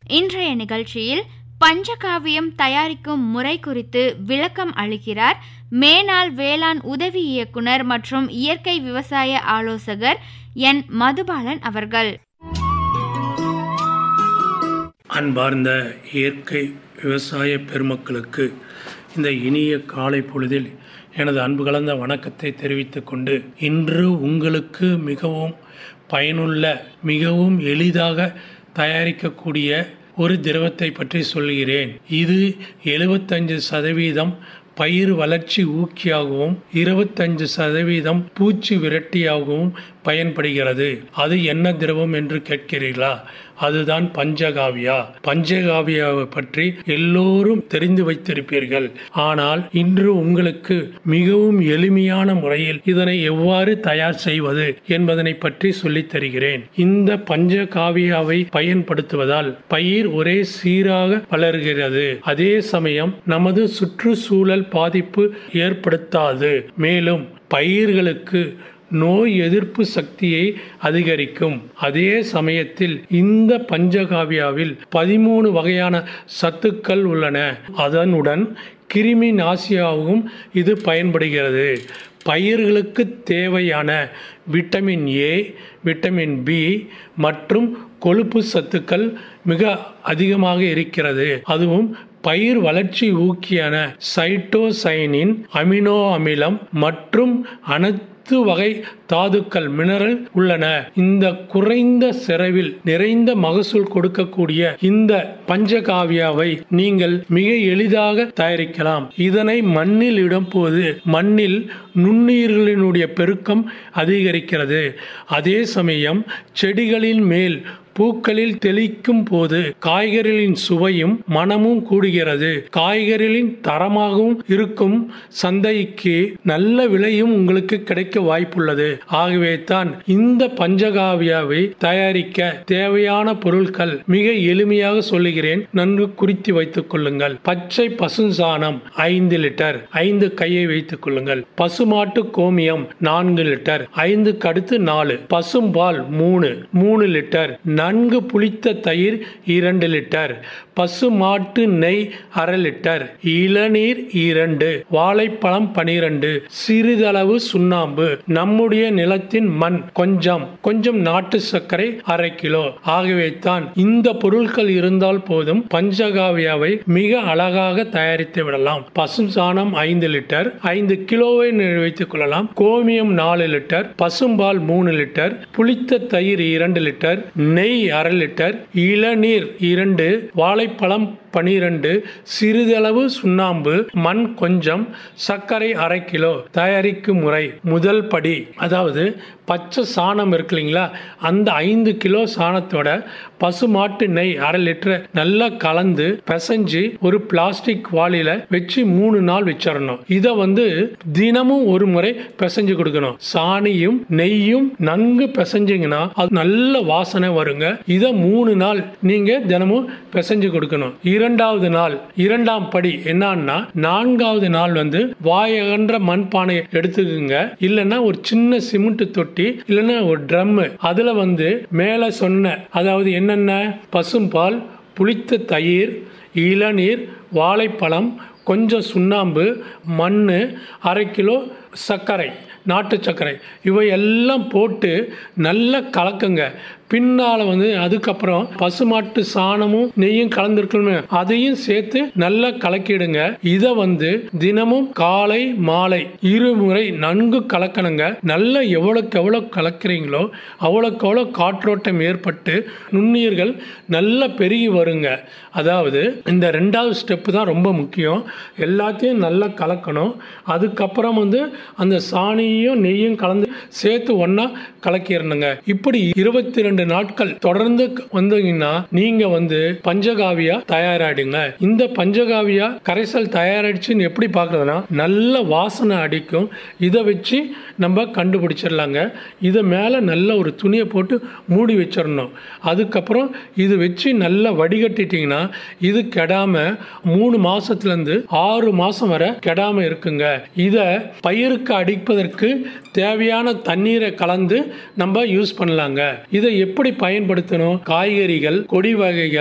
இன்றைய நிகழ்ச்சியில் பஞ்சகாவியம் தயாரிக்கும் முறை குறித்து விளக்கம் அளிக்கிறார் மேனாள் வேளாண் உதவி இயக்குனர் மற்றும் இயற்கை விவசாய ஆலோசகர் என் மதுபாலன் அவர்கள் அன்பார்ந்த இயற்கை விவசாய பெருமக்களுக்கு இந்த இனிய காலை பொழுதில் எனது அன்பு கலந்த வணக்கத்தை தெரிவித்துக் கொண்டு இன்று உங்களுக்கு மிகவும் பயனுள்ள மிகவும் எளிதாக தயாரிக்கக்கூடிய ஒரு திரவத்தை பற்றி சொல்கிறேன் இது எழுபத்தஞ்சு சதவீதம் பயிர் வளர்ச்சி ஊக்கியாகவும் இருபத்தஞ்சு சதவீதம் பூச்சி விரட்டியாகவும் பயன்படுகிறது அது என்ன திரவம் என்று கேட்கிறீர்களா அதுதான் பஞ்சகாவியா பஞ்சகாவியாவை பற்றி எல்லோரும் தெரிந்து வைத்திருப்பீர்கள் ஆனால் இன்று உங்களுக்கு மிகவும் எளிமையான முறையில் இதனை எவ்வாறு தயார் செய்வது என்பதனை பற்றி சொல்லித் தருகிறேன் இந்த பஞ்சகாவியாவை பயன்படுத்துவதால் பயிர் ஒரே சீராக வளர்கிறது அதே சமயம் நமது சுற்றுச்சூழல் பாதிப்பு ஏற்படுத்தாது மேலும் பயிர்களுக்கு நோய் எதிர்ப்பு சக்தியை அதிகரிக்கும் அதே சமயத்தில் இந்த பஞ்சகாவியாவில் பதிமூணு வகையான சத்துக்கள் உள்ளன அதனுடன் கிருமி நாசியாகவும் இது பயன்படுகிறது பயிர்களுக்கு தேவையான விட்டமின் ஏ விட்டமின் பி மற்றும் கொழுப்பு சத்துக்கள் மிக அதிகமாக இருக்கிறது அதுவும் பயிர் வளர்ச்சி ஊக்கியான சைட்டோசைனின் அமினோ அமிலம் மற்றும் அனைத்து வகை தாதுக்கள் மினரல் உள்ளன இந்த குறைந்த செலவில் நிறைந்த மகசூல் கொடுக்கக்கூடிய இந்த பஞ்சகாவியாவை நீங்கள் மிக எளிதாக தயாரிக்கலாம் இதனை மண்ணில் இடும்போது மண்ணில் நுண்ணுயிர்களினுடைய பெருக்கம் அதிகரிக்கிறது அதே சமயம் செடிகளின் மேல் பூக்களில் தெளிக்கும் போது காய்கறிகளின் சுவையும் மனமும் கூடுகிறது காய்கறிகளின் தரமாகவும் இருக்கும் சந்தைக்கு நல்ல விலையும் உங்களுக்கு கிடைக்க வாய்ப்புள்ளது ஆகவே தான் இந்த பஞ்சகாவியாவை தயாரிக்க தேவையான பொருட்கள் மிக எளிமையாக சொல்லுகிறேன் நன்கு குறித்து வைத்துக் கொள்ளுங்கள் பச்சை பசுஞ்சாணம் ஐந்து லிட்டர் ஐந்து கையை வைத்துக் கொள்ளுங்கள் பசுமாட்டு கோமியம் நான்கு லிட்டர் ஐந்துக்கு அடுத்து நாலு பசும்பால் மூணு மூணு லிட்டர் நன்கு புளித்த தயிர் இரண்டு லிட்டர் பசு மாட்டு நெய் அரை லிட்டர் இளநீர் இரண்டு வாழைப்பழம் பனிரெண்டு சிறிதளவு சுண்ணாம்பு நம்முடைய நிலத்தின் மண் கொஞ்சம் கொஞ்சம் நாட்டு சர்க்கரை அரை கிலோ ஆகவே தான் இந்த பொருட்கள் இருந்தால் போதும் பஞ்சகாவியாவை மிக அழகாக தயாரித்து விடலாம் பசு சாணம் ஐந்து லிட்டர் ஐந்து கிலோவை வைத்துக் கொள்ளலாம் கோமியம் நாலு லிட்டர் பசும்பால் மூணு லிட்டர் புளித்த தயிர் இரண்டு லிட்டர் நெய் அரை லிட்டர் இளநீர் இரண்டு வாழைப்பழம் பனிரெண்டு சிறிதளவு சுண்ணாம்பு மண் கொஞ்சம் சர்க்கரை அரை கிலோ தயாரிக்கும் முறை முதல் படி அதாவது பச்சை சாணம் இருக்கு இல்லைங்களா அந்த ஐந்து கிலோ சாணத்தோட பசுமாட்டு நெய் அரை லிட்டர் நல்லா கலந்து பிசைஞ்சு ஒரு பிளாஸ்டிக் வாளியில வச்சு மூணு நாள் வச்சிடணும் இதை வந்து தினமும் ஒரு முறை பிசைஞ்சு கொடுக்கணும் சாணியும் நெய்யும் நன்கு பிசைஞ்சிங்கன்னா அது நல்ல வாசனை வருங்க இதை மூணு நாள் நீங்க தினமும் பிசைஞ்சு கொடுக்கணும் இரண்டாவது நாள் இரண்டாம் படி என்னன்னா நான்காவது நாள் வந்து வாயகன்ற மண்பானையை எடுத்துக்கோங்க இல்லைன்னா ஒரு சின்ன சிமெண்ட் தொட்டி இல்லைன்னா ஒரு ட்ரம் அதுல வந்து மேல சொன்ன அதாவது என்னென்ன பசும்பால் புளித்த தயிர் இளநீர் வாழைப்பழம் கொஞ்சம் சுண்ணாம்பு மண் அரை கிலோ சர்க்கரை நாட்டு சர்க்கரை இவை எல்லாம் போட்டு நல்லா கலக்குங்க பின்னால் வந்து அதுக்கப்புறம் பசுமாட்டு சாணமும் நெய்யும் கலந்துருக்கணும் அதையும் சேர்த்து நல்லா கலக்கிடுங்க இதை வந்து தினமும் காலை மாலை இருமுறை நன்கு கலக்கணுங்க நல்லா எவ்வளோக்கு எவ்வளோ கலக்கிறீங்களோ அவ்வளோக்கு அவ்வளோ காற்றோட்டம் ஏற்பட்டு நுண்ணுயிர்கள் நல்லா பெருகி வருங்க அதாவது இந்த ரெண்டாவது ஸ்டெப்பு தான் ரொம்ப முக்கியம் எல்லாத்தையும் நல்லா கலக்கணும் அதுக்கப்புறம் வந்து அந்த சாணியும் நெய்யும் கலந்து சேர்த்து ஒன்றா கலக்கிடணுங்க இப்படி இருபத்தி ரெண்டு நாட்கள் தொடர்ந்து வந்தீங்கன்னா நீங்க வந்து பஞ்சகாவியா தயாராயிடுங்க இந்த பஞ்சகாவியா கரைசல் தயாராயிடுச்சுன்னு எப்படி பார்க்கறதுனா நல்ல வாசனை அடிக்கும் இதை வச்சு நம்ம கண்டுபிடிச்சிடலாங்க இதை மேலே நல்ல ஒரு துணியை போட்டு மூடி வச்சிடணும் அதுக்கப்புறம் இது வச்சு நல்லா வடிகட்டிட்டிங்கன்னா இது கெடாம மூணு மாசத்துலேருந்து ஆறு மாசம் வரை கெடாம இருக்குங்க இதை பயிருக்கு அடிப்பதற்கு தேவையான தண்ணீரை கலந்து நம்ம யூஸ் பண்ணலாங்க இதை எப்படி பயன்படுத்தணும் காய்கறிகள் கொடி வகைகள்